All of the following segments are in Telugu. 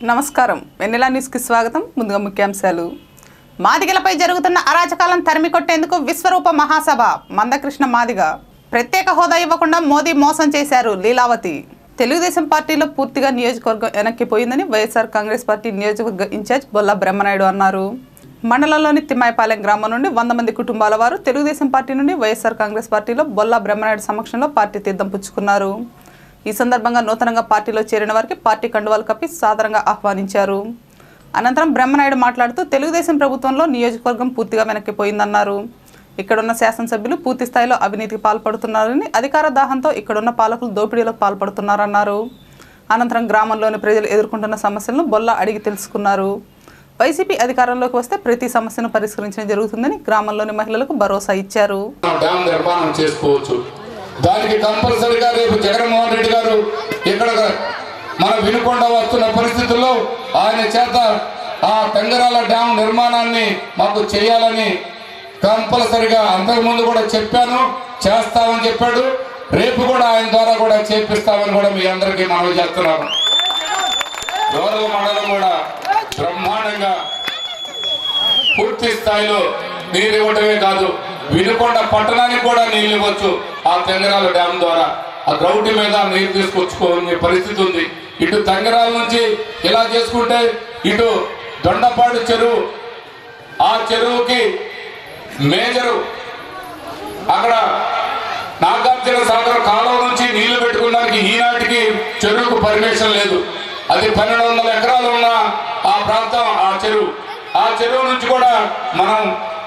నమస్కారం వెన్నెలా న్యూస్కి స్వాగతం ముందుగా ముఖ్యాంశాలు మాదిగలపై జరుగుతున్న అరాచకాలను తరిమి కొట్టేందుకు విశ్వరూప మహాసభ మందకృష్ణ మాదిగ ప్రత్యేక హోదా ఇవ్వకుండా మోదీ మోసం చేశారు లీలావతి తెలుగుదేశం పార్టీలో పూర్తిగా నియోజకవర్గం వెనక్కిపోయిందని వైఎస్ఆర్ కాంగ్రెస్ పార్టీ నియోజకవర్గ ఇన్ఛార్జ్ బొల్లా బ్రహ్మనాయుడు అన్నారు మండలంలోని తిమ్మాయిపాలెం గ్రామం నుండి వంద మంది కుటుంబాల వారు తెలుగుదేశం పార్టీ నుండి వైఎస్ఆర్ కాంగ్రెస్ పార్టీలో బొల్లా బ్రహ్మనాయుడు సమక్షంలో పార్టీ తీర్థం పుచ్చుకున్నారు ఈ సందర్భంగా నూతనంగా పార్టీలో చేరిన వారికి పార్టీ కండువాలు కప్పి సాదరంగా ఆహ్వానించారు అనంతరం బ్రహ్మనాయుడు మాట్లాడుతూ తెలుగుదేశం ప్రభుత్వంలో నియోజకవర్గం పూర్తిగా వెనక్కిపోయిందన్నారు ఇక్కడున్న శాసనసభ్యులు పూర్తి స్థాయిలో అవినీతికి పాల్పడుతున్నారని అధికార దాహంతో ఇక్కడున్న పాలకులు దోపిడీలకు పాల్పడుతున్నారన్నారు అనంతరం గ్రామంలోని ప్రజలు ఎదుర్కొంటున్న సమస్యలను బొల్ల అడిగి తెలుసుకున్నారు వైసీపీ అధికారంలోకి వస్తే ప్రతి సమస్యను పరిష్కరించడం జరుగుతుందని గ్రామంలోని మహిళలకు భరోసా ఇచ్చారు డ్యామ్ నిర్మాణం చేసుకోవచ్చు దానికి కంపల్సరిగా రేపు జగన్మోహన్ రెడ్డి గారు ఇక్కడ మన వినుకొండ వస్తున్న పరిస్థితుల్లో ఆయన చేత ఆ తెంగరాల డ్యామ్ నిర్మాణాన్ని మాకు చేయాలని కంపల్సరిగా అంతకుముందు కూడా చెప్పాను చేస్తామని చెప్పాడు రేపు కూడా ఆయన ద్వారా కూడా చేపిస్తామని కూడా మీ అందరికీ మనవి చేస్తున్నాను గౌరవ మండలం కూడా బ్రహ్మాండంగా పూర్తి స్థాయిలో నీరు ఇవ్వటమే కాదు వినుకొండ పట్టణానికి కూడా నీళ్ళు ఇవ్వచ్చు ఆ తెంగరాల డ్యామ్ ద్వారా ఆ గ్రౌండ్ మీద నీరు తీసుకొచ్చుకోని పరిస్థితి ఉంది ఇటు తెంగరాల నుంచి ఇలా చేసుకుంటే ఇటు దొండపాడు చెరువు ఆ చెరువుకి మేజరు అక్కడ నాగార్జున సాగర్ కాలువ నుంచి నీళ్లు పెట్టుకోవడానికి ఈనాటికి చెరువుకు పర్మిషన్ లేదు అది పన్నెండు వందల ఎకరాలు ఉన్న ఆ ప్రాంతం ఆ చెరువు ఆ చెరువు నుంచి కూడా మనం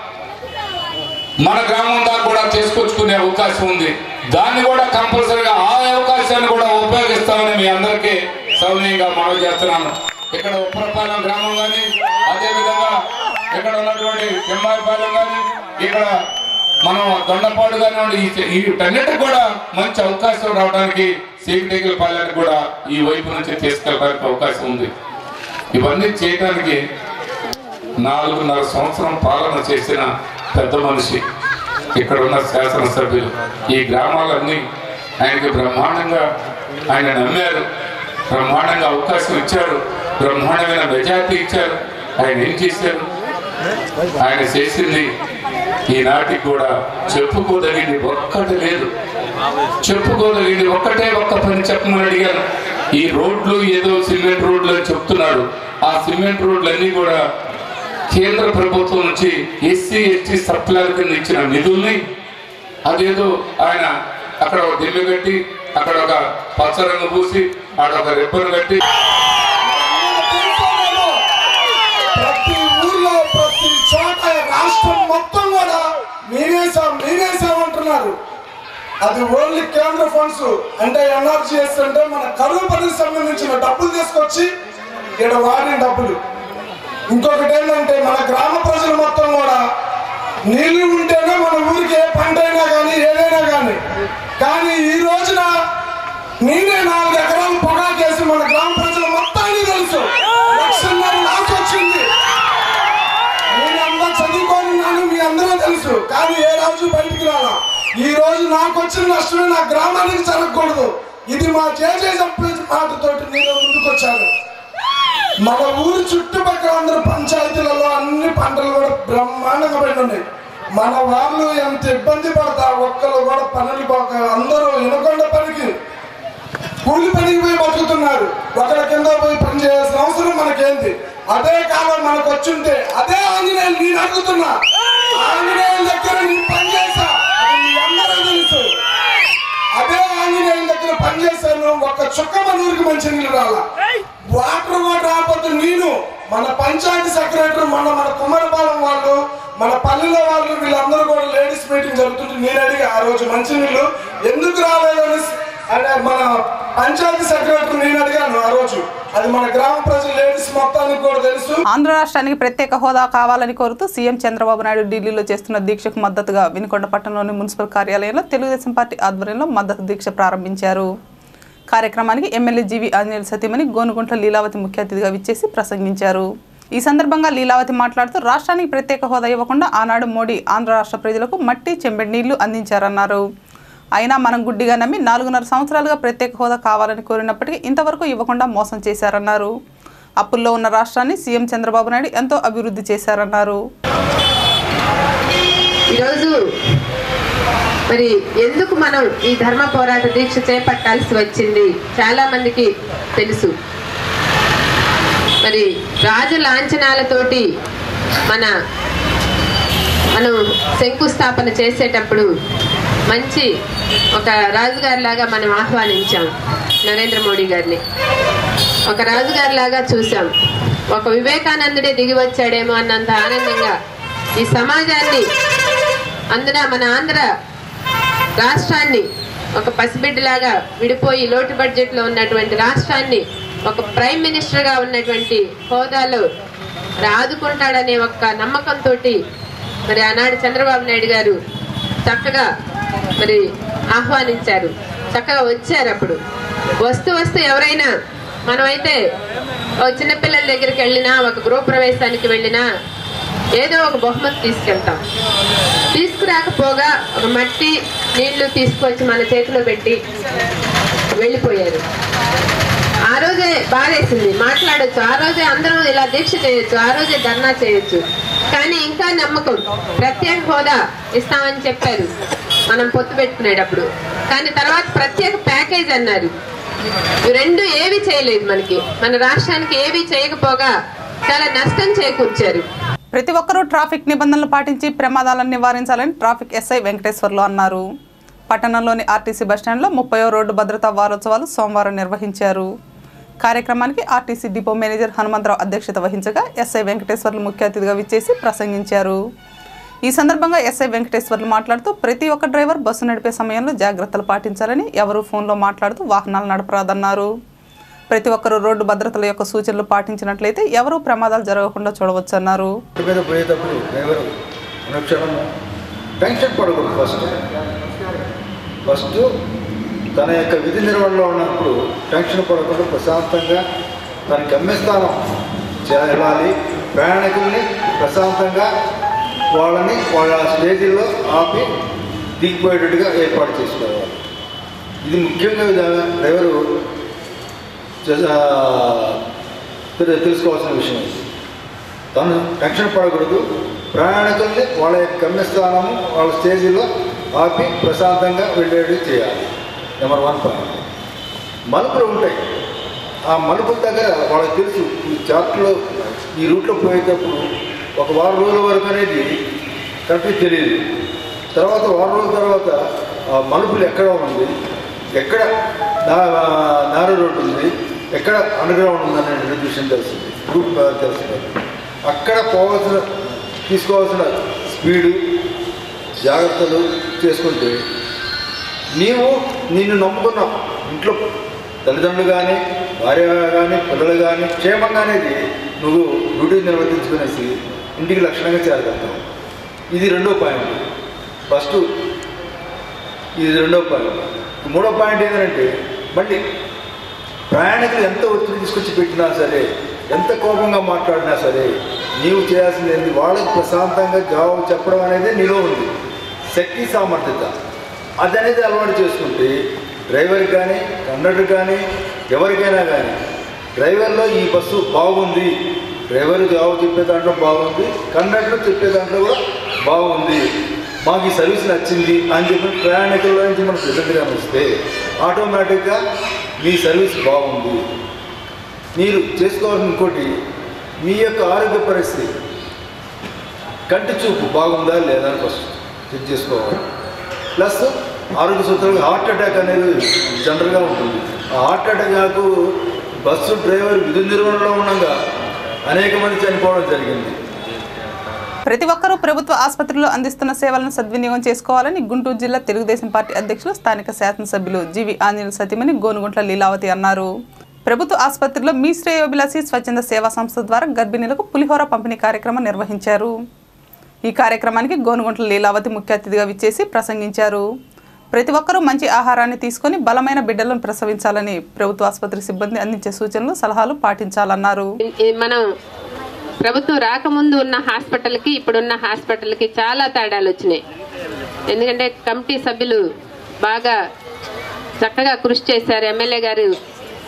మన గ్రామం దాకా కూడా తీసుకొచ్చుకునే అవకాశం ఉంది దాన్ని కూడా కంపల్సరీగా ఆ అవకాశాన్ని కూడా ఉపయోగిస్తామని మీ అందరికీ సౌనీయంగా మనవి చేస్తున్నాను ఇక్కడ ఉప్పరపాలెం గ్రామం కానీ అదే విధంగా ఇక్కడ ఉన్నటువంటి తిమ్మాయిపాలెం కానీ ఇక్కడ మనం దొండపాడు కానివ్వండి ఈ వీటన్నిటికి కూడా మంచి అవకాశం రావడానికి సీకటేకల పాలెనికి కూడా ఈ వైపు నుంచి తీసుకెళ్ళడానికి అవకాశం ఉంది ఇవన్నీ చేయడానికి నాలుగున్నర సంవత్సరం పాలన చేసిన పెద్ద మనిషి ఇక్కడ ఉన్న శాసనసభ్యులు ఈ గ్రామాలన్నీ ఆయనకి బ్రహ్మాండంగా ఆయన నమ్మారు బ్రహ్మాండంగా అవకాశం ఇచ్చారు బ్రహ్మాండమైన మెజార్టీ ఇచ్చారు ఆయన ఏం చేశారు ఆయన చేసింది ఈనాటికి కూడా చెప్పుకోదగింది ఒక్కటి లేదు చెప్పుకోదగింది ఒక్కటే ఒక్క పని చెప్పమని అడిగాను ఈ రోడ్లు ఏదో సిమెంట్ రోడ్లు అని చెప్తున్నాడు ఆ సిమెంట్ రోడ్లు అన్ని కూడా కేంద్ర ప్రభుత్వం నుంచి ఎస్సీ ఎస్టీ సప్లైల కింద ఇచ్చిన నిధుల్ని అదేదో ఆయన అక్కడ ఒక దిమ్మె కట్టి అక్కడ ఒక పచ్చ రంగు పూసి ఆడ ఒక రిబ్బన్ కట్టి ప్రతి ఊర్లో ప్రతి చోట రాష్ట్రం మొత్తం కూడా మీరేసాం మీరేసాం అంటున్నారు అది ఓన్లీ కేంద్ర ఫండ్స్ అంటే ఎన్ఆర్జీఎస్ అంటే మన కరువు పనికి సంబంధించిన డబ్బులు తీసుకొచ్చి ఇక్కడ వాడిన డబ్బులు ఇంకొకటి ఏంటంటే మన గ్రామ ప్రజలు మొత్తం కూడా నీళ్లు ఉంటేనే మన ఊరికి ఏ పంట అయినా కానీ ఏదైనా కానీ కానీ ఈ రోజున నేనే నాలుగు ఎకరాలు పొగాకేసి మన గ్రామ ప్రజలు మొత్తాన్ని తెలుసు లక్షన్నర నాకు వచ్చింది నేను అంతా చదువుకోనున్నాను మీ అందరూ తెలుసు కానీ ఏ రోజు బయటికి రాలా ఈ రోజు నాకు వచ్చిన నష్టమే నా గ్రామానికి జరగకూడదు ఇది మా చేసే మాటతోటి నేను ముందుకు వచ్చాను మన ఊరు చుట్టుపక్కల అందరు పంచాయతీలలో అన్ని పంటలు కూడా బ్రహ్మాండంగా పడి ఉన్నాయి మన వాళ్ళు ఎంత ఇబ్బంది పడతా ఒక్కరు కూడా పనులు పోక అందరూ వినకొండ పనికి కూలి పనికి పోయి బతుకుతున్నారు ఒకరి కింద పోయి పని చేయాల్సిన అవసరం మనకేంది అదే కాలం మనకు వచ్చుంటే అదే ఆంజనేయులు నేను అడుగుతున్నా ఆంజనేయుల దగ్గర నేను పని చేశా అది మీ అందరూ తెలుసు అదే ఆంజనేయుల దగ్గర పని చేశాను ఒక చుక్క మన ఊరికి మంచి నీళ్ళు రాలా వాటర్ కూడా రాకపోతే నేను మన పంచాయతీ సెక్రటరీ మన మన కుమ్మరపాలెం వాళ్ళు మన పల్లెల వాళ్ళు వీళ్ళందరూ కూడా లేడీస్ మీటింగ్ జరుగుతుంటే నేను అడిగి ఆ రోజు మంచినీళ్ళు ఎందుకు రాలేదని అంటే మన పంచాయతీ సెక్రటరీ నేను అడిగాను ఆ రోజు అది మన గ్రామ ప్రజలు లేడీస్ మొత్తానికి కూడా తెలుసు ఆంధ్ర రాష్ట్రానికి ప్రత్యేక హోదా కావాలని కోరుతూ సీఎం చంద్రబాబు నాయుడు ఢిల్లీలో చేస్తున్న దీక్షకు మద్దతుగా వినుకొండ పట్టణంలోని మున్సిపల్ కార్యాలయంలో తెలుగుదేశం పార్టీ ఆధ్వర్యంలో మద్దతు దీక్ష ప్రారంభించారు కార్యక్రమానికి ఎమ్మెల్యే జీవి ఆంజనేయుల సతీమణి గోనుగుంట్ల లీలావతి ముఖ్య అతిథిగా విచ్చేసి ప్రసంగించారు ఈ సందర్భంగా లీలావతి మాట్లాడుతూ రాష్ట్రానికి ప్రత్యేక హోదా ఇవ్వకుండా ఆనాడు మోడీ ఆంధ్ర రాష్ట్ర ప్రజలకు మట్టి చెంబెడి నీళ్లు అందించారన్నారు అయినా మనం గుడ్డిగా నమ్మి నాలుగున్నర సంవత్సరాలుగా ప్రత్యేక హోదా కావాలని కోరినప్పటికీ ఇంతవరకు ఇవ్వకుండా మోసం చేశారన్నారు అప్పుల్లో ఉన్న రాష్ట్రాన్ని సీఎం చంద్రబాబు నాయుడు ఎంతో అభివృద్ధి చేశారన్నారు ఈరోజు మరి ఎందుకు మనం ఈ ధర్మ పోరాట దీక్ష చేపట్టాల్సి వచ్చింది చాలా మందికి తెలుసు మరి రాజు లాంఛనాలతోటి మన మనం శంకుస్థాపన చేసేటప్పుడు మంచి ఒక రాజుగారి లాగా మనం ఆహ్వానించాం నరేంద్ర మోడీ గారిని ఒక రాజుగారి లాగా చూసాం ఒక వివేకానందుడే దిగి వచ్చాడేమో అన్నంత ఆనందంగా ఈ సమాజాన్ని అందున మన ఆంధ్ర రాష్ట్రాన్ని ఒక పసిబిడ్డలాగా విడిపోయి లోటు బడ్జెట్లో ఉన్నటువంటి రాష్ట్రాన్ని ఒక ప్రైమ్ మినిస్టర్గా ఉన్నటువంటి హోదాలో మరి ఆదుకుంటాడనే ఒక నమ్మకంతో మరి ఆనాడు చంద్రబాబు నాయుడు గారు చక్కగా మరి ఆహ్వానించారు చక్కగా వచ్చారు అప్పుడు వస్తూ వస్తూ ఎవరైనా మనమైతే ఓ చిన్నపిల్లల దగ్గరికి వెళ్ళినా ఒక గృహ ప్రవేశానికి వెళ్ళినా ఏదో ఒక బహుమతి తీసుకెళ్తాం తీసుకురాకపోగా ఒక మట్టి నీళ్లు తీసుకొచ్చి మన చేతిలో పెట్టి వెళ్ళిపోయారు ఆ రోజే బాధేసింది మాట్లాడొచ్చు ఆ రోజే అందరం ఇలా దీక్ష చేయొచ్చు ఆ రోజే ధర్నా చేయొచ్చు కానీ ఇంకా నమ్మకం ప్రత్యేక హోదా ఇస్తామని చెప్పారు మనం పొత్తు పెట్టుకునేటప్పుడు కానీ తర్వాత ప్రత్యేక ప్యాకేజ్ అన్నారు ఇవి రెండు ఏవి చేయలేదు మనకి మన రాష్ట్రానికి ఏవి చేయకపోగా చాలా నష్టం చేకూర్చారు ప్రతి ఒక్కరూ ట్రాఫిక్ నిబంధనలు పాటించి ప్రమాదాలను నివారించాలని ట్రాఫిక్ ఎస్ఐ వెంకటేశ్వర్లు అన్నారు పట్టణంలోని ఆర్టీసీ బస్టాండ్లో ముప్పయో రోడ్డు భద్రతా వారోత్సవాలు సోమవారం నిర్వహించారు కార్యక్రమానికి ఆర్టీసీ డిపో మేనేజర్ హనుమంతరావు అధ్యక్షత వహించగా ఎస్ఐ వెంకటేశ్వర్లు ముఖ్య అతిథిగా విచ్చేసి ప్రసంగించారు ఈ సందర్భంగా ఎస్ఐ వెంకటేశ్వర్లు మాట్లాడుతూ ప్రతి ఒక్క డ్రైవర్ బస్సు నడిపే సమయంలో జాగ్రత్తలు పాటించాలని ఎవరూ ఫోన్లో మాట్లాడుతూ వాహనాలు నడపరాదన్నారు ప్రతి ఒక్కరూ రోడ్డు భద్రతల యొక్క సూచనలు పాటించినట్లయితే ఎవరూ ప్రమాదాలు జరగకుండా చూడవచ్చన్నారు రోడ్డు మీద పోయేటప్పుడు డ్రైవర్ అనుక్షణం టెన్షన్ పడకూడదు ఫస్ట్ ఫస్ట్ తన యొక్క విధి నిర్వహణలో ఉన్నప్పుడు టెన్షన్ పడకుండా ప్రశాంతంగా తన గమ్యస్థానం చే- వెళ్ళాలి ప్రయాణికుల్ని ప్రశాంతంగా వాళ్ళని వాళ్ళ స్టేజీల్లో ఆపి దిగిపోయేటట్టుగా ఏర్పాటు చేసుకోవాలి ఇది ముఖ్యంగా డ్రైవరు చేస- తెలు- తెలుసుకోవాల్సిన విషయం ఇది తను టెన్షన్ పడకూడదు ప్రయాణికుల్ని వాళ్ళ యొక్క గమ్యస్థానము వాళ్ళ స్టేజీలో ఆపి ప్రశాంతంగా వెళ్ళేది చేయాలి నెంబర్ వన్ పాయింట్ మలుపులు ఉంటాయి ఆ మలుపుల దగ్గర వాళ్ళకి తెలుసు ఈ చార్ట్లో ఈ రూట్లో పోయేటప్పుడు ఒక వారం రోజుల వరకు అనేది కరెక్ట్గా తెలియదు తర్వాత వారం రోజుల తర్వాత ఆ మలుపులు ఎక్కడ ఉంది ఎక్కడ నా నార రోడ్డు ఉంది ఎక్కడ అండర్ గ్రౌండ్ ఉందనే విషయం తెలిసింది రూట్ తెలిసింది అక్కడ పోవాల్సిన తీసుకోవాల్సిన స్పీడు జాగ్రత్తలు చేసుకుంటే నీవు నిన్ను నమ్ముకున్న ఇంట్లో తల్లిదండ్రులు కానీ భార్య కానీ పిల్లలు కానీ క్షేమంగా అనేది నువ్వు డ్యూటీ నిర్వర్తించుకునేసి ఇంటికి లక్షణంగా చేరగలుగుతావు ఇది రెండో పాయింట్ ఫస్ట్ ఇది రెండో పాయింట్ మూడో పాయింట్ ఏంటంటే మళ్ళీ ప్రయాణికులు ఎంత ఒత్తిడి తీసుకొచ్చి పెట్టినా సరే ఎంత కోపంగా మాట్లాడినా సరే నీవు చేయాల్సింది ఏంటి వాళ్ళకి ప్రశాంతంగా జవాబు చెప్పడం అనేది నీలో ఉంది శక్తి సామర్థ్యత అది అనేది అలవాటు చేసుకుంటే డ్రైవర్కి కానీ కండక్టర్ కానీ ఎవరికైనా కానీ డ్రైవర్లో ఈ బస్సు బాగుంది డ్రైవర్ జవాబు చెప్పే దాంట్లో బాగుంది కండక్టర్ చెప్పే దాంట్లో కూడా బాగుంది మాకు ఈ సర్వీస్ నచ్చింది అని చెప్పి ప్రయాణికుల నుంచి మనం ప్రెజెంట్గా వస్తే ఆటోమేటిక్గా మీ సర్వీస్ బాగుంది మీరు చేసుకోవాల్సిన ఇంకోటి మీ యొక్క ఆరోగ్య పరిస్థితి కంటి చూపు బాగుందా లేదా అని ఫస్ట్ చెక్ చేసుకోవాలి ప్లస్ ఆరోగ్య సూత్రాలు హార్ట్ అటాక్ అనేది జనరల్గా ఉంటుంది ఆ హార్ట్ అటాక్ బస్సు డ్రైవర్ విధి నిర్వహణలో ఉండగా అనేక మంది చనిపోవడం జరిగింది ప్రతి ఒక్కరూ ప్రభుత్వ ఆసుపత్రిలో అందిస్తున్న సేవలను సద్వినియోగం చేసుకోవాలని గుంటూరు జిల్లా తెలుగుదేశం పార్టీ అధ్యక్షులు స్థానిక శాసనసభ్యులు జీవి ఆంజనేయుల సతీమణి గోనుగుంట్ల లీలావతి అన్నారు ప్రభుత్వ ఆసుపత్రిలో మీ శ్రేయోభిలాషి స్వచ్ఛంద సేవా సంస్థ ద్వారా గర్భిణీలకు పులిహోర పంపిణీ కార్యక్రమం నిర్వహించారు ఈ కార్యక్రమానికి గోనుగుంట్ల లీలావతి ముఖ్య అతిథిగా విచ్చేసి ప్రసంగించారు ప్రతి ఒక్కరూ మంచి ఆహారాన్ని తీసుకొని బలమైన బిడ్డలను ప్రసవించాలని ప్రభుత్వ ఆసుపత్రి సిబ్బంది అందించే సూచనలు సలహాలు పాటించాలన్నారు ఈ మనం ప్రభుత్వం రాకముందు ఉన్న హాస్పిటల్కి ఇప్పుడున్న హాస్పిటల్కి చాలా తేడాలు వచ్చినాయి ఎందుకంటే కమిటీ సభ్యులు బాగా చక్కగా కృషి చేశారు ఎమ్మెల్యే గారు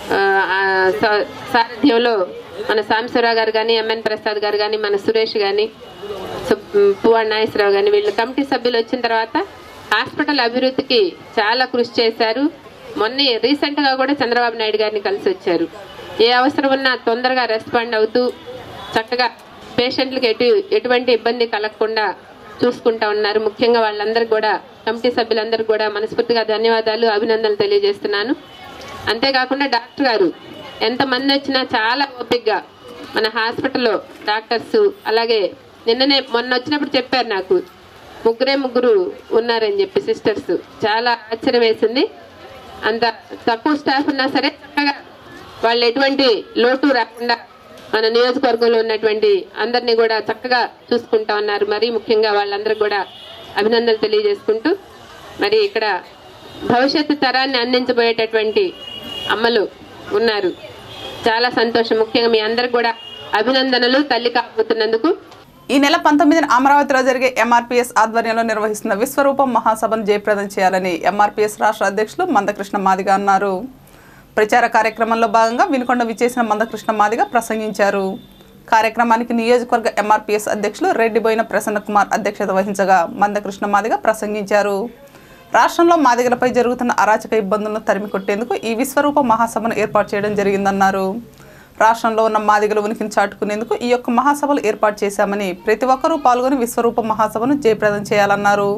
ఆ, ఆ సా- సారథ్యంలో మన సాంబశివరావు గారు కానీ ఎంఎన్ ప్రసాద్ గారు కానీ మన సురేష్ కానీ పువ్వాడు నాగేశ్వరరావు కానీ వీళ్ళు కమిటీ సభ్యులు వచ్చిన తర్వాత హాస్పిటల్ అభివృద్ధికి చాలా కృషి చేశారు మొన్న రీసెంట్గా కూడా చంద్రబాబు నాయుడు గారిని కలిసి వచ్చారు ఏ అవసరం ఉన్నా తొందరగా రెస్పాండ్ అవుతూ చక్కగా పేషెంట్లకు ఎటు ఎటువంటి ఇబ్బంది కలగకుండా చూసుకుంటా ఉన్నారు ముఖ్యంగా వాళ్ళందరికీ కూడా కమిటీ సభ్యులందరికీ కూడా మనస్ఫూర్తిగా ధన్యవాదాలు అభినందనలు తెలియజేస్తున్నాను అంతేకాకుండా డాక్టర్ గారు ఎంతమంది వచ్చినా చాలా ఓపికగా మన హాస్పిటల్లో డాక్టర్స్ అలాగే నిన్ననే మొన్న వచ్చినప్పుడు చెప్పారు నాకు ముగ్గురే ముగ్గురు ఉన్నారని చెప్పి సిస్టర్స్ చాలా ఆశ్చర్యం వేసింది అంత తక్కువ స్టాఫ్ ఉన్నా సరే చక్కగా వాళ్ళు ఎటువంటి లోటు రాకుండా మన నియోజకవర్గంలో ఉన్నటువంటి అందరినీ కూడా చక్కగా చూసుకుంటా ఉన్నారు మరి ముఖ్యంగా వాళ్ళందరికీ కూడా అభినందనలు తెలియజేసుకుంటూ మరి ఇక్కడ భవిష్యత్తు తరాన్ని అందించబోయేటటువంటి అమ్మలు ఉన్నారు చాలా సంతోషం ముఖ్యంగా మీ అందరికి కూడా అభినందనలు తల్లి కాబోతున్నందుకు ఈ నెల పంతొమ్మిదిన అమరావతిలో జరిగే ఎంఆర్పీఎస్ ఆధ్వర్యంలో నిర్వహిస్తున్న విశ్వరూపం మహాసభను జయప్రదం చేయాలని ఎంఆర్పీఎస్ రాష్ట్ర అధ్యక్షులు మందకృష్ణ మాదిగ అన్నారు ప్రచార కార్యక్రమంలో భాగంగా వినుకొండ విచ్చేసిన మందకృష్ణ మాదిగ ప్రసంగించారు కార్యక్రమానికి నియోజకవర్గ ఎంఆర్పీఎస్ అధ్యక్షులు రెడ్డిబోయిన ప్రసన్న కుమార్ అధ్యక్షత వహించగా మందకృష్ణ మాదిగ ప్రసంగించారు రాష్ట్రంలో మాదిగలపై జరుగుతున్న అరాచక ఇబ్బందులను తరిమి కొట్టేందుకు ఈ విశ్వరూప మహాసభను ఏర్పాటు చేయడం జరిగిందన్నారు రాష్ట్రంలో ఉన్న మాదిగల ఉనికిని చాటుకునేందుకు ఈ యొక్క మహాసభలు ఏర్పాటు చేశామని ప్రతి ఒక్కరూ పాల్గొని విశ్వరూప మహాసభను జయప్రదం చేయాలన్నారు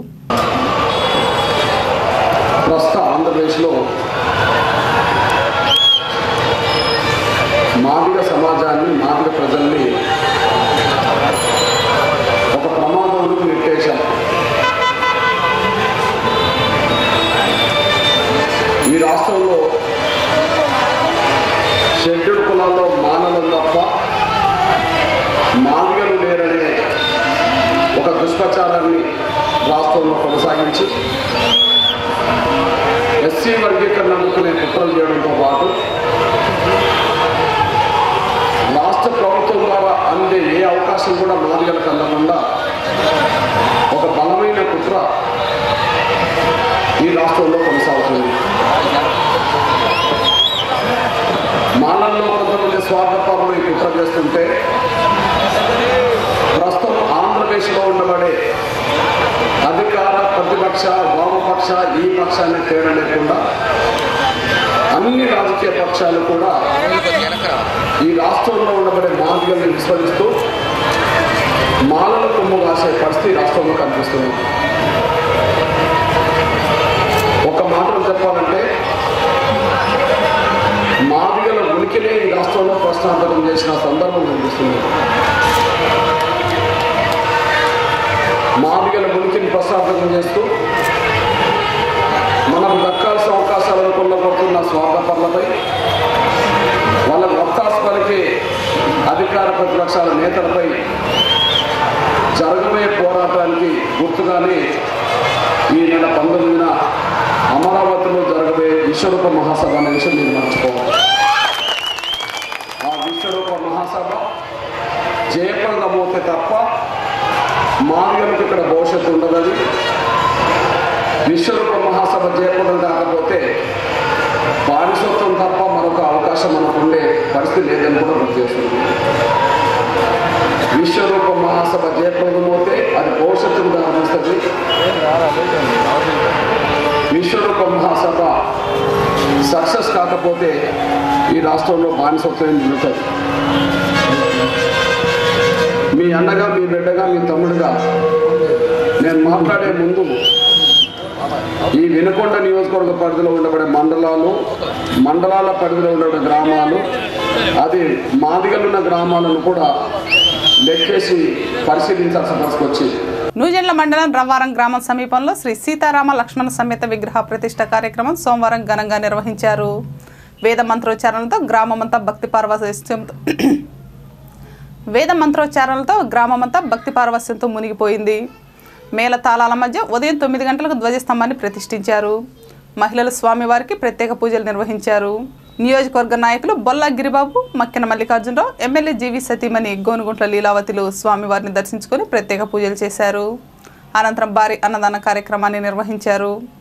ప్రస్తుత ఆంధ్రప్రదేశ్లో మాదిగ సమాజాన్ని మాదిగ ప్రజల్ని ఒక ప్రమాదంలోకి నెట్టేశాం ఈ రాష్ట్రంలో షెడ్యూల్ కులాల్లో మానవం తప్ప మాదిగలు లేరనే ఒక దుష్ప్రచారాన్ని రాష్ట్రంలో కొనసాగించి ఎస్సీ వర్గీకరణ ముక్కునే కుట్రలు చేయడంతో పాటు రాష్ట్ర ప్రభుత్వం ద్వారా అందే ఏ అవకాశం కూడా మాదిగలకు అందకుండా ఒక బలమైన కుట్ర ఈ రాష్ట్రంలో కొనసాగుతుంది మానల్లో కొంతమంది స్వార్థపరులు ఈ కుట్ర చేస్తుంటే ప్రస్తుతం ఆంధ్రప్రదేశ్లో ఉండబడే అధికార ప్రతిపక్ష వామపక్ష ఈ పక్షాన్ని తేడా లేకుండా అన్ని రాజకీయ పక్షాలు కూడా ఈ రాష్ట్రంలో ఉండబడే మాదిగల్ని విస్మరిస్తూ మాలల కొమ్ము కాసే పరిస్థితి రాష్ట్రంలో కనిపిస్తుంది ఒక మాటలు చెప్పాలంటే మాదిగల ఉనికినే ఈ రాష్ట్రంలో ప్రశ్నార్థకం చేసిన సందర్భం కనిపిస్తుంది మాదిగల ఉనికిని ప్రశ్నార్థకం చేస్తూ మనకు దక్కాల్సిన అవకాశాలను కొల్లగొడుతున్న స్వార్థపరులపై వాళ్ళకు వత్తాస్పరికి అధికార ప్రతిపక్షాల నేతలపై జరగబోయే పోరాటానికి గుర్తుగానే ఈ నెల పంతొమ్మిదిన అమరావతిలో జరగబోయే విశ్వరూప మహాసభ అనే విషయం మీరు మర్చిపోవాలి ఆ విశ్వరూప మహాసభ జయప్రదమవుతే తప్ప మాదిగలకు ఇక్కడ భవిష్యత్తు ఉండదని విశ్వరూప మహాసభ జయప్రదం కాకపోతే బానిసత్వం తప్ప మరొక అవకాశం మనకు ఉండే పరిస్థితి లేదని కూడా గుర్తు చేస్తుంది విశ్వరూప మహాసభ జయప్రదమవుతే అది భవిష్యత్తును దారిస్తుంది విశ్వరూప మహాసభ సక్సెస్ కాకపోతే ఈ రాష్ట్రంలో బానిసత్వం నిలుతుంది మీ అన్నగా మీ బిడ్డగా మీ తమ్ముడుగా నేను మాట్లాడే ముందు ఈ వినకొండ నియోజకవర్గ పరిధిలో ఉండబడే మండలాలు మండలాల పరిధిలో ఉండబడే గ్రామాలు అది మాదిగలున్న గ్రామాలను కూడా లెక్కేసి పరిశీలించాల్సిన పరిస్థితి వచ్చింది నూజెండ్ల మండలం రవ్వారం గ్రామం సమీపంలో శ్రీ సీతారామ లక్ష్మణ సమేత విగ్రహ ప్రతిష్ట కార్యక్రమం సోమవారం ఘనంగా నిర్వహించారు వేద మంత్రోచ్చారణలతో గ్రామమంతా భక్తి పార్వశ్యంతో వేద మంత్రోచ్చారణలతో గ్రామమంతా భక్తి పార్వశ్యంతో మునిగిపోయింది మేళ తాళాల మధ్య ఉదయం తొమ్మిది గంటలకు ధ్వజస్తంభాన్ని ప్రతిష్ఠించారు మహిళలు స్వామివారికి ప్రత్యేక పూజలు నిర్వహించారు నియోజకవర్గ నాయకులు బొల్లా గిరిబాబు మక్కెన మల్లికార్జునరావు ఎమ్మెల్యే జీవి సతీమణి గోనుగుంట్ల లీలావతిలు స్వామివారిని దర్శించుకొని ప్రత్యేక పూజలు చేశారు అనంతరం భారీ అన్నదాన కార్యక్రమాన్ని నిర్వహించారు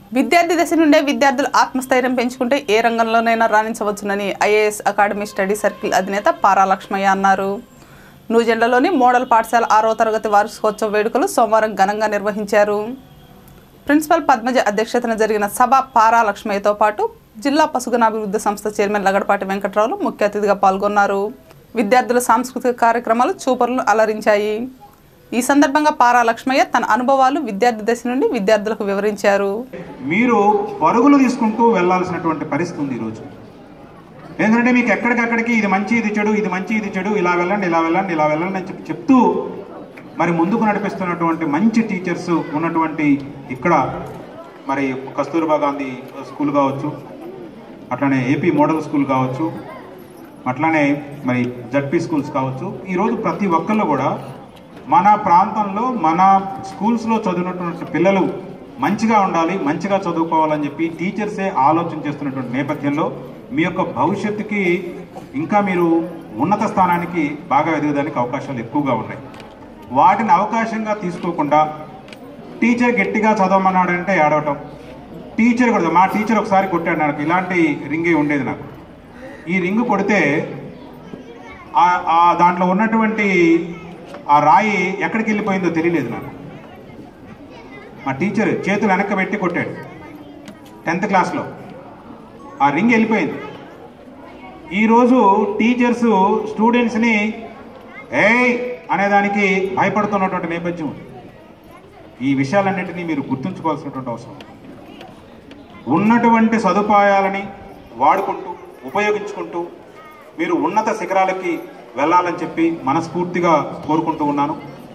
విద్యార్థి దశ నుండే విద్యార్థులు ఆత్మస్థైర్యం పెంచుకుంటే ఏ రంగంలోనైనా రాణించవచ్చునని ఐఏఎస్ అకాడమీ స్టడీ సర్కిల్ అధినేత పారా లక్ష్మయ్య అన్నారు నూజెండ్లలోని మోడల్ పాఠశాల ఆరో తరగతి వార్షికోత్సవ వేడుకలు సోమవారం ఘనంగా నిర్వహించారు ప్రిన్సిపల్ పద్మజ అధ్యక్షతన జరిగిన సభ పారా లక్ష్మయ్యతో పాటు జిల్లా పశుగనాభివృద్ధి సంస్థ చైర్మన్ లగడపాటి వెంకట్రావులు ముఖ్య అతిథిగా పాల్గొన్నారు విద్యార్థుల సాంస్కృతిక కార్యక్రమాలు చూపర్లను అలరించాయి ఈ సందర్భంగా పారా లక్ష్మయ్య తన అనుభవాలు విద్యార్థి దశ నుండి విద్యార్థులకు వివరించారు మీరు పరుగులు తీసుకుంటూ వెళ్ళాల్సినటువంటి పరిస్థితి ఉంది ఈరోజు ఎందుకంటే మీకు ఎక్కడికక్కడికి ఇది మంచి ఇది చెడు ఇది మంచి ఇది చెడు ఇలా వెళ్ళండి ఇలా వెళ్ళండి ఇలా వెళ్ళండి అని చెప్పి చెప్తూ మరి ముందుకు నడిపిస్తున్నటువంటి మంచి టీచర్స్ ఉన్నటువంటి ఇక్కడ మరి కస్తూర్బా గాంధీ స్కూల్ కావచ్చు అట్లానే ఏపీ మోడల్ స్కూల్ కావచ్చు అట్లానే మరి జడ్పీ స్కూల్స్ కావచ్చు ఈరోజు ప్రతి ఒక్కళ్ళు కూడా మన ప్రాంతంలో మన స్కూల్స్లో చదివినటువంటి పిల్లలు మంచిగా ఉండాలి మంచిగా చదువుకోవాలని చెప్పి టీచర్సే ఆలోచన చేస్తున్నటువంటి నేపథ్యంలో మీ యొక్క భవిష్యత్తుకి ఇంకా మీరు ఉన్నత స్థానానికి బాగా ఎదగడానికి అవకాశాలు ఎక్కువగా ఉన్నాయి వాటిని అవకాశంగా తీసుకోకుండా టీచర్ గట్టిగా చదవమన్నాడంటే ఏడవటం టీచర్ కూడా మా టీచర్ ఒకసారి కొట్టాడు నాకు ఇలాంటి రింగే ఉండేది నాకు ఈ రింగు కొడితే ఆ- ఆ దాంట్లో ఉన్నటువంటి ఆ రాయి ఎక్కడికి వెళ్ళిపోయిందో తెలియలేదు నాకు మా టీచర్ చేతులు వెనక్కి పెట్టి కొట్టాడు టెన్త్ క్లాస్లో ఆ రింగ్ వెళ్ళిపోయింది ఈరోజు టీచర్స్ స్టూడెంట్స్ని ఏయ్ అనేదానికి భయపడుతున్నటువంటి నేపథ్యం ఉంది. ఈ విషయాలన్నింటినీ మీరు గుర్తుంచుకోవాల్సినటువంటి అవసరం ఉంది. ఉన్నటువంటి సదుపాయాలని వాడుకుంటూ ఉపయోగించుకుంటూ మీరు ఉన్నత శిఖరాలకి వెళ్ళాలని చెప్పి మనస్ఫూర్తిగా కోరుకుంటూ ఉన్నాను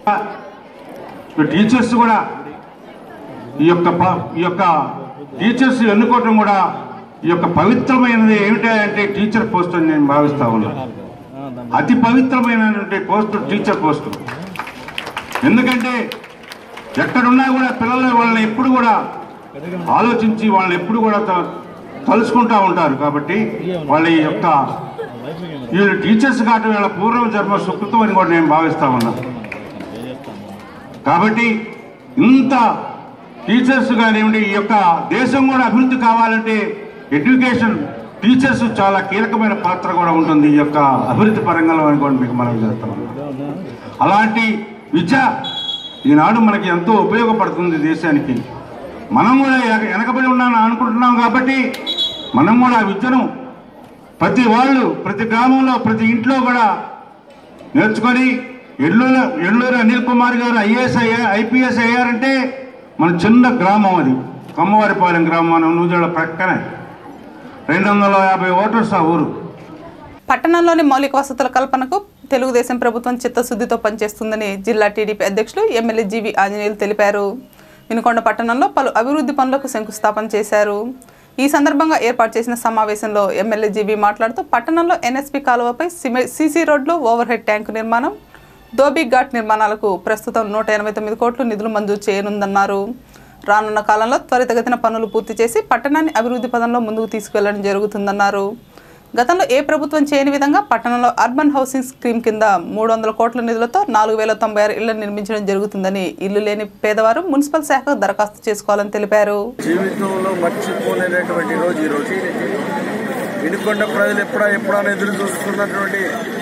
ఈ టీచర్స్ కూడా ఈ యొక్క ప- ఈ యొక్క టీచర్స్ ఎన్నుకోవటం కూడా ఈ యొక్క పవిత్రమైనది ఏమిటంటే టీచర్ పోస్ట్ అని నేను భావిస్తా ఉన్నాను అతి పవిత్రమైనటువంటి పోస్ట్ టీచర్ పోస్ట్ ఎందుకంటే ఎక్కడున్నా కూడా పిల్లలు వాళ్ళని ఎప్పుడు కూడా ఆలోచించి వాళ్ళని ఎప్పుడు కూడా త- తలుచుకుంటా ఉంటారు కాబట్టి వాళ్ళ ఈ యొక్క వీళ్ళు టీచర్స్ కావటం వీళ్ళ పూర్వ జన్మ సుకృతం అని కూడా నేను భావిస్తా ఉన్నాను కాబట్టి ఇంత టీచర్స్ కానివ్వండి ఈ యొక్క దేశం కూడా అభివృద్ధి కావాలంటే ఎడ్యుకేషన్ టీచర్స్ చాలా కీలకమైన పాత్ర కూడా ఉంటుంది ఈ యొక్క అభివృద్ధి పరంగా అని కూడా మీకు మనం చేస్తాం అలాంటి విద్య ఈనాడు మనకి ఎంతో ఉపయోగపడుతుంది దేశానికి మనం కూడా వెనక- వెనకబడి ఉన్నాను అనుకుంటున్నాం కాబట్టి మనం కూడా ఆ విద్యను ప్రతి వాళ్ళు ప్రతి గ్రామంలో ప్రతి ఇంట్లో కూడా నేర్చుకొని ఎల్లూరు ఎల్లూరు అనిల్ కుమార్ గారు ఐఏఎస్ అయ్యా ఐపీఎస్ అయ్యారంటే మన చిన్న గ్రామం అది కమ్మవారిపాలెం గ్రామం మన నూజోళ్ళ ప్రక్కనే రెండు వందల యాభై ఓటర్స్ ఆ ఊరు పట్టణంలోని మౌలిక వసతుల కల్పనకు తెలుగుదేశం ప్రభుత్వం చిత్తశుద్ధితో పనిచేస్తుందని జిల్లా టీడీపీ అధ్యక్షులు ఎమ్మెల్యే జీవి ఆంజనేయులు తెలిపారు వినుకొండ పట్టణంలో పలు అభివృద్ధి పనులకు శంకుస్థాపన చేశారు ఈ సందర్భంగా ఏర్పాటు చేసిన సమావేశంలో ఎమ్మెల్యే జీవి మాట్లాడుతూ పట్టణంలో ఎన్ఎస్పి కాలువపై సిమె- సీసీ రోడ్లు ఓవర్ హెడ్ ట్యాంకు నిర్మాణం దోబీ ఘాట్ నిర్మాణాలకు ప్రస్తుతం నూట ఎనభై తొమ్మిది కోట్లు నిధులు మంజూరు చేయనుందన్నారు రానున్న కాలంలో త్వరితగతిన పనులు పూర్తి చేసి పట్టణాన్ని అభివృద్ధి పదంలో ముందుకు తీసుకువెళ్లడం జరుగుతుందన్నారు గతంలో ఏ ప్రభుత్వం చేయని విధంగా పట్టణంలో అర్బన్ హౌసింగ్ స్కీమ్ కింద మూడు వందల కోట్ల నిధులతో నాలుగు వేల తొంభై ఆరు ఇళ్లను నిర్మించడం జరుగుతుందని ఇల్లు లేని పేదవారు మున్సిపల్ శాఖకు దరఖాస్తు చేసుకోవాలని తెలిపారు జీవితంలో మర్చిపోలేనటువంటి రోజు ఈ రోజు వినుకొండ ప్రజలు ఎప్పుడా ఎప్పుడా అని ఎదురు చూస్తున్నటువంటి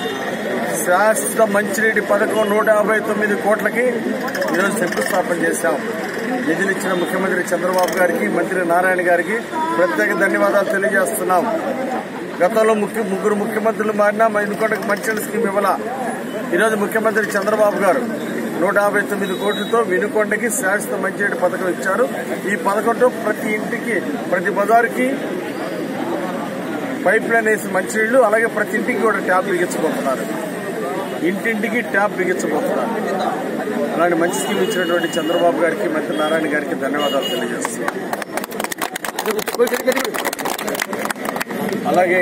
శాశ్వత మంచినీటి పథకం నూట యాభై తొమ్మిది కోట్లకి ఈరోజు శంకుస్థాపన చేశాం నిధులు ఇచ్చిన ముఖ్యమంత్రి చంద్రబాబు గారికి మంత్రి నారాయణ గారికి ప్రత్యేక ధన్యవాదాలు తెలియజేస్తున్నాం గతంలో ముఖ్య ముగ్గురు ముఖ్యమంత్రులు మారినా మా వినుకొండకు మంచినీటి స్కీమ్ ఇవ్వాల ఈరోజు ముఖ్యమంత్రి చంద్రబాబు గారు నూట యాభై తొమ్మిది కోట్లతో వినుకొండకి శాశ్వత మంచినీటి పథకం ఇచ్చారు ఈ పథకంతో ప్రతి ఇంటికి ప్రతి బజారుకి పైప్ లైన్ వేసి మంచినీళ్లు అలాగే ప్రతి ఇంటికి కూడా ట్యాప్ బిగించబోతున్నారు ఇంటింటికి ట్యాప్ బిగించబోతున్నారు అలాంటి మంచి స్కీమ్ ఇచ్చినటువంటి చంద్రబాబు గారికి మంత్రి నారాయణ గారికి ధన్యవాదాలు తెలియజేస్తున్నాను అలాగే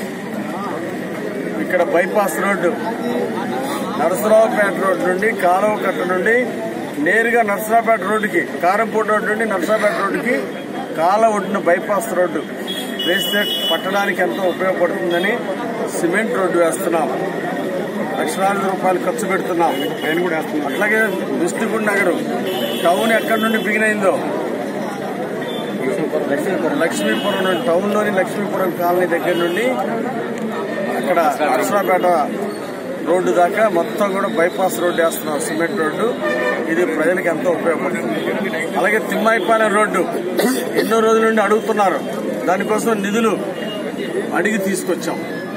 ఇక్కడ బైపాస్ రోడ్డు నరసరావుపేట రోడ్ నుండి కాలువ కట్ట నుండి నేరుగా నరసరావుపేట రోడ్డుకి కారంపూడి రోడ్డు నుండి నరసరావుపేట రోడ్డుకి కాల ఒడ్డున బైపాస్ రోడ్డు వేస్తే పట్టడానికి ఎంతో ఉపయోగపడుతుందని సిమెంట్ రోడ్డు వేస్తున్నాం లక్షలాది రూపాయలు ఖర్చు పెడుతున్నాం ఆయన కూడా వేస్తున్నాం అట్లాగే విష్ణుగుండ్ నగరం టౌన్ ఎక్కడి నుండి బిగిన్ అయిందో లక్ష్మీపురం లక్ష్మీపురం నుండి టౌన్లోని లక్ష్మీపురం కాలనీ దగ్గర నుండి అక్కడ అర్సరాపేట రోడ్డు దాకా మొత్తం కూడా బైపాస్ రోడ్డు వేస్తున్నాం సిమెంట్ రోడ్డు ఇది ప్రజలకు ఎంతో ఉపయోగపడుతుంది అలాగే తిమ్మాయిపాలెం రోడ్డు ఎన్నో రోజుల నుండి అడుగుతున్నారు దానికోసం నిధులు అడిగి తీసుకొచ్చాం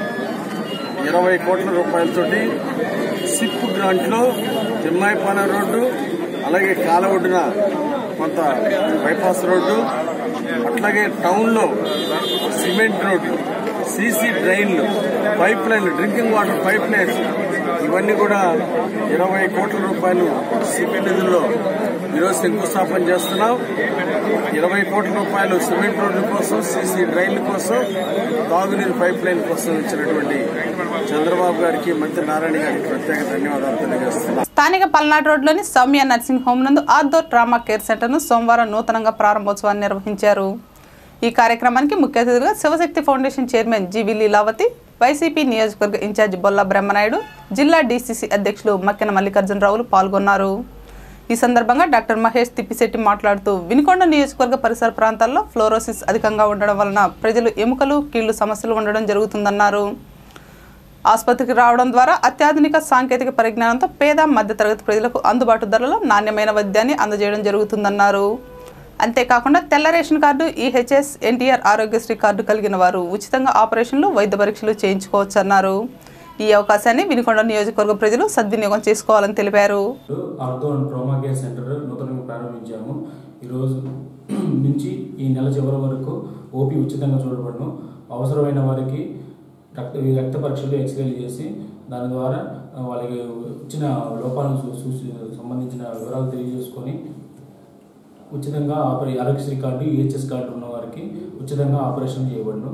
ఇరవై కోట్ల రూపాయలతోటి సిప్ గ్రాంట్లో తిమ్మాయిపాలెం రోడ్డు అలాగే కాల ఒడ్డున కొంత బైపాస్ రోడ్డు అట్లాగే టౌన్లో సిమెంట్ రోడ్లు సీసీ డ్రైన్లు పైప్ లైన్లు డ్రింకింగ్ వాటర్ పైప్ లైన్స్ ఇవన్నీ కూడా ఇరవై కోట్ల రూపాయలు సిమెంట్ నిధుల్లో ఈరోజు శంకుస్థాపన చేస్తున్నాం ఇరవై కోట్ల రూపాయలు సిమెంట్ రోడ్ల కోసం సీసీ డ్రైన్ల కోసం తాగునీరు పైప్ లైన్ కోసం ఇచ్చినటువంటి చంద్రబాబు గారికి మంత్రి నారాయణ గారికి ప్రత్యేక ధన్యవాదాలు తెలియజేస్తున్నాం స్థానిక పల్నాడు రోడ్లోని సౌమ్య నర్సింగ్ హోమ్ నందు ఆర్దోర్ ట్రామా కేర్ సెంటర్ను సోమవారం నూతనంగా ప్రారంభోత్సవాన్ని నిర్వహించారు ఈ కార్యక్రమానికి ముఖ్య అతిథిగా Shivashakti foundation chairman GV Leelavathi YCP నియోజకవర్గ ఇన్ఛార్జి బొల్ల బ్రహ్మనాయుడు జిల్లా డీసీసీ అధ్యక్షులు మక్కెన మల్లికార్జునరావులు పాల్గొన్నారు ఈ సందర్భంగా డాక్టర్ మహేష్ తిప్పిశెట్టి మాట్లాడుతూ వినుకొండ నియోజకవర్గ పరిసర ప్రాంతాల్లో ఫ్లోరోసిస్ అధికంగా ఉండడం వలన ప్రజలు ఎముకలు కీళ్లు సమస్యలు ఉండడం జరుగుతుందన్నారు ఆసుపత్రికి రావడం ద్వారా అత్యాధునిక సాంకేతిక పరిజ్ఞానంతో పేద మధ్యతరగతి ప్రజలకు అందుబాటు ధరలో నాణ్యమైన వైద్యాన్ని అందజేయడం జరుగుతుందన్నారు అంతేకాకుండా తెల్ల ration card EHS NTR Aarogyasri card కలిగిన వారు ఉచితంగా ఆపరేషన్లు వైద్య పరీక్షలు చేయించుకోవచ్చన్నారు ఈ అవకాశాన్ని వినుకొండ నియోజకవర్గ ప్రజలు సద్వినియోగం చేసుకోవాలని తెలిపారు ortho and trauma care centre నూతనంగా ప్రారంభించాము ఈరోజు నుంచి ఈ నెల చివరి వరకు ఓపీ ఉచితంగా చూడబడను అవసరమైన వారికి రక్త ఈ రక్త పరీక్షలు ఎక్స్రేలు చేసి దాని ద్వారా ఆ, వాళ్ళకి వచ్చిన లోపాలను చూ- చూసి సంబంధించిన వివరాలు తెలియజేసుకొని ఉచితంగా ఆపరే ఆరోగ్యశ్రీ కార్డు ఈహెచ్ఎస్ కార్డు ఉన్న వారికి ఉచితంగా ఆపరేషన్ చేయబడును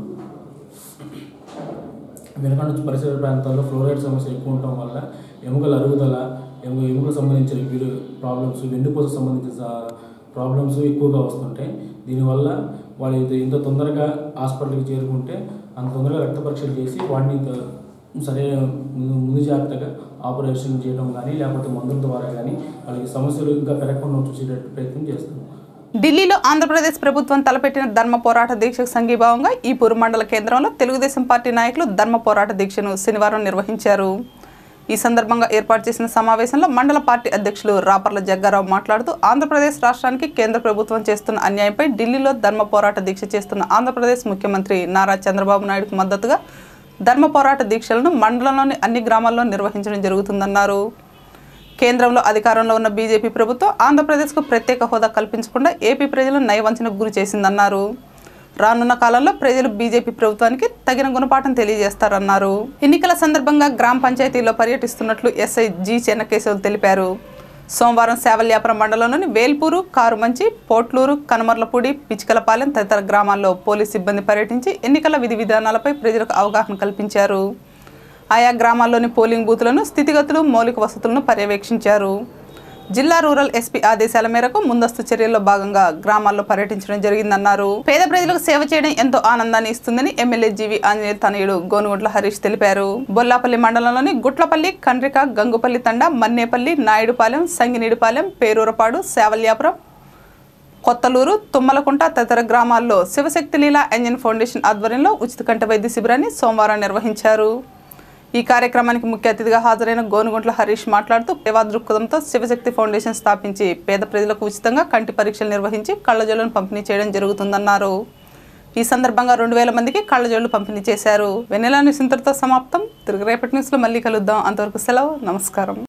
వెనకాల పరిసర ప్రాంతాల్లో ఫ్లోరైడ్ సమస్య ఎక్కువ ఉండటం వల్ల ఎముకల అరుగుదల ఎము ఎముకలకు సంబంధించిన వీరు ప్రాబ్లమ్స్ వెన్నుపూస సంబంధించిన స- ప్రాబ్లమ్స్ ఎక్కువగా వస్తుంటాయి దీనివల్ల వాళ్ళు ఇది ఎంత తొందరగా హాస్పిటల్కి చేరుకుంటే అంత తొందరగా రక్త పరీక్షలు చేసి వాడిని త- సరైన ముందు ముందు జాగ్రత్తగా ఆపరేషన్ చేయడం కానీ లేకపోతే మందుల ద్వారా కానీ వాళ్ళకి సమస్యలు ఇంకా పెరగకుండా చూసేటట్టు ప్రయత్నం చేస్తాం ఢిల్లీలో ఆంధ్రప్రదేశ్ ప్రభుత్వం తలపెట్టిన ధర్మ పోరాట దీక్షకు సంఘీభావంగా ఈ పురు మండల కేంద్రంలో తెలుగుదేశం పార్టీ నాయకులు ధర్మ పోరాట దీక్షను శనివారం నిర్వహించారు ఈ సందర్భంగా ఏర్పాటు చేసిన సమావేశంలో మండల పార్టీ అధ్యక్షులు రాపర్ల జగ్గారావు మాట్లాడుతూ ఆంధ్రప్రదేశ్ రాష్ట్రానికి కేంద్ర ప్రభుత్వం చేస్తున్న అన్యాయంపై ఢిల్లీలో ధర్మ పోరాట దీక్ష చేస్తున్న ఆంధ్రప్రదేశ్ ముఖ్యమంత్రి నారా చంద్రబాబు నాయుడుకు మద్దతుగా ధర్మ పోరాట దీక్షలను మండలంలోని అన్ని గ్రామాల్లో నిర్వహించడం జరుగుతుందన్నారు కేంద్రంలో అధికారంలో ఉన్న బీజేపీ ప్రభుత్వం ఆంధ్రప్రదేశ్కు ప్రత్యేక హోదా కల్పించకుండా ఏపీ ప్రజలను నయవంచనకు గురి చేసిందన్నారు రానున్న కాలంలో ప్రజలు బీజేపీ ప్రభుత్వానికి తగిన గుణపాఠం తెలియజేస్తారన్నారు ఎన్నికల సందర్భంగా గ్రామ పంచాయతీలో పర్యటిస్తున్నట్లు ఎస్ఐ జి చెన్నకేశవులు తెలిపారు సోమవారం సేవల్యాపురం మండలంలోని వేల్పూరు కారుమంచి పోట్లూరు కనమర్లపూడి పిచికలపాలెం తదితర గ్రామాల్లో పోలీస్ సిబ్బంది పర్యటించి ఎన్నికల విధి విధానాలపై ప్రజలకు అవగాహన కల్పించారు ఆయా గ్రామాల్లోని పోలింగ్ బూతులను స్థితిగతులు మౌలిక వసతులను పర్యవేక్షించారు జిల్లా రూరల్ ఎస్పీ ఆదేశాల మేరకు ముందస్తు చర్యల్లో భాగంగా గ్రామాల్లో పర్యటించడం జరిగిందన్నారు పేద ప్రజలకు సేవ చేయడం ఎంతో ఆనందాన్ని ఇస్తుందని ఎమ్మెల్యే జీవి ఆంజనేయ తనయుడు గోనుగుంట్ల హరీష్ తెలిపారు బొల్లాపల్లి మండలంలోని గుట్లపల్లి కండ్రిక గంగుపల్లి తండ మన్నేపల్లి నాయుడుపాలెం సంగినీడుపాలెం పేరూరపాడు సేవల్యాపురం కొత్తలూరు తుమ్మలకుంట తదితర గ్రామాల్లో శివశక్తి లీలా ఎంజిన్ ఫౌండేషన్ ఆధ్వర్యంలో ఉచిత కంటి వైద్య శిబిరాన్ని సోమవారం నిర్వహించారు ఈ కార్యక్రమానికి ముఖ్య అతిథిగా హాజరైన గోనుగుంట్ల హరీష్ మాట్లాడుతూ సేవా దృక్పథంతో శివశక్తి ఫౌండేషన్ స్థాపించి పేద ప్రజలకు ఉచితంగా కంటి పరీక్షలు నిర్వహించి కళ్ళజోళ్లను పంపిణీ చేయడం జరుగుతుందన్నారు ఈ సందర్భంగా రెండు వేల మందికి కళ్ళజోళ్లు పంపిణీ చేశారు వెన్నెల న్యూస్ ఇంతటితో సమాప్తం తిరుగు రేపటి న్యూస్లో మళ్ళీ కలుద్దాం అంతవరకు సెలవు నమస్కారం